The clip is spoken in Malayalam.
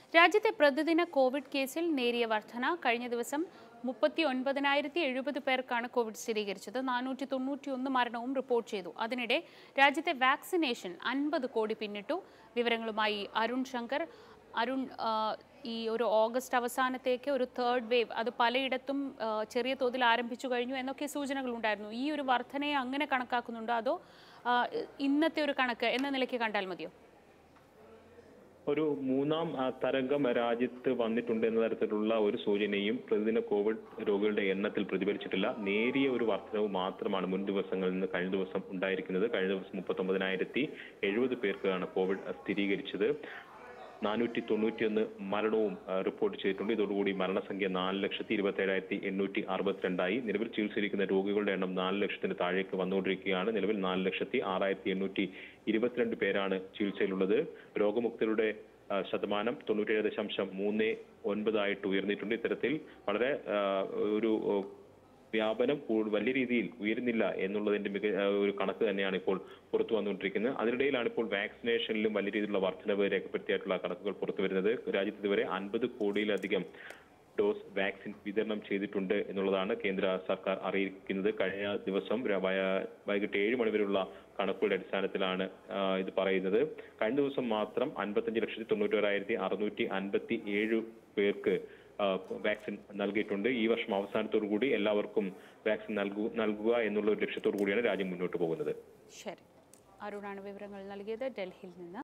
രാജ്യത്തെ പ്രതിദിന കോവിഡ് കേസിൽ നേരിയ വർധന കഴിഞ്ഞ ദിവസം മുപ്പത്തി ഒൻപതിനായിരത്തി എഴുപത് പേർക്കാണ് കോവിഡ് സ്ഥിരീകരിച്ചത് നാനൂറ്റി തൊണ്ണൂറ്റി ഒന്ന് മരണവും റിപ്പോർട്ട് ചെയ്തു അതിനിടെ രാജ്യത്തെ വാക്സിനേഷൻ അൻപത് കോടി പിന്നിട്ടു വിവരങ്ങളുമായി അരുൺ ശങ്കർ അരുൺ ആ, ഈ ഒരു ഓഗസ്റ്റ് അവസാനത്തേക്ക് ഒരു തേർഡ് വേവ് അത് പലയിടത്തും ആ, ചെറിയ തോതിൽ ആരംഭിച്ചു കഴിഞ്ഞു എന്നൊക്കെ സൂചനകളുണ്ടായിരുന്നു ഈ ഒരു വർധനയെ അങ്ങനെ കണക്കാക്കുന്നുണ്ടോ അതോ ആ, ഇന്നത്തെ ഒരു കണക്ക് എന്ന നിലയ്ക്ക് കണ്ടാൽ മതിയോ ഒരു മൂന്നാം ആ, തരംഗം രാജ്യത്ത് വന്നിട്ടുണ്ട് എന്ന തരത്തിലുള്ള ഒരു സൂചനയും പ്രതിദിന കോവിഡ് രോഗികളുടെ എണ്ണത്തിൽ പ്രതിഫലിച്ചിട്ടില്ല നേരിയ ഒരു വർധനവ് മാത്രമാണ് മുൻ ദിവസങ്ങളിൽ നിന്ന് കഴിഞ്ഞ ദിവസം ഉണ്ടായിരിക്കുന്നത് കഴിഞ്ഞ ദിവസം മുപ്പത്തൊമ്പതിനായിരത്തി എഴുപത് പേർക്കാണ് കോവിഡ് സ്ഥിരീകരിച്ചത് നാനൂറ്റി തൊണ്ണൂറ്റിയൊന്ന് മരണവും ആ, റിപ്പോർട്ട് ചെയ്തിട്ടുണ്ട് ഇതോടുകൂടി മരണസംഖ്യ നാല് ലക്ഷത്തി ഇരുപത്തി ഏഴായിരത്തി എണ്ണൂറ്റി അറുപത്തിരണ്ടായി നിലവിൽ ചികിത്സയിരിക്കുന്ന രോഗികളുടെ എണ്ണം നാല് ലക്ഷത്തിന് താഴേക്ക് വന്നുകൊണ്ടിരിക്കുകയാണ് നിലവിൽ നാല് ലക്ഷത്തി ആറായിരത്തി എണ്ണൂറ്റി ഇരുപത്തിരണ്ട് പേരാണ് ചികിത്സയിലുള്ളത് രോഗമുക്തരുടെ ആ, ശതമാനം തൊണ്ണൂറ്റേഴ് ദശാംശം മൂന്ന് ഒൻപതായിട്ട് ഉയർന്നിട്ടുണ്ട് ഇത്തരത്തിൽ വളരെ ആ, ഒരു ഓ, വ്യാപനം കൂടു- വലിയ രീതിയിൽ ഉയരുന്നില്ല എന്നുള്ളതിന്റെ മിക ആ, ഒരു കണക്ക് തന്നെയാണ് ഇപ്പോൾ പുറത്തു വന്നുകൊണ്ടിരിക്കുന്നത് അതിനിടയിലാണ് ഇപ്പോൾ വാക്സിനേഷനിലും വലിയ രീതിയിലുള്ള വർധനവ് രേഖപ്പെടുത്തിയായിട്ടുള്ള കണക്കുകൾ പുറത്തു വരുന്നത് രാജ്യത്ത് ഇതുവരെ അൻപത് കോടിയിലധികം ഡോസ് വാക്സിൻ വിതരണം ചെയ്തിട്ടുണ്ട് എന്നുള്ളതാണ് കേന്ദ്ര സർക്കാർ അറിയിക്കുന്നത് കഴിഞ്ഞ ദിവസം ര- വയ- വൈകിട്ട് ഏഴ് മണിവരെയുള്ള കണക്കുകളുടെ അടിസ്ഥാനത്തിലാണ് ആ, ഇത് പറയുന്നത് കഴിഞ്ഞ ദിവസം മാത്രം അൻപത്തഞ്ച് ലക്ഷത്തി തൊണ്ണൂറ്റോരായിരത്തി അറുന്നൂറ്റി അൻപത്തി ഏഴ് പേർക്ക് ആ, വാക്സിൻ നൽകിയിട്ടുണ്ട് ഈ വർഷം അവസാനത്തോടു കൂടി എല്ലാവർക്കും വാക്സിൻ നൽകു നൽകുക എന്നുള്ള ഒരു ലക്ഷ്യത്തോടു കൂടിയാണ് രാജ്യം മുന്നോട്ട് പോകുന്നത് ശരി അരുണാണ് വിവരങ്ങൾ നൽകിയത് ഡൽഹിയിൽ നിന്ന്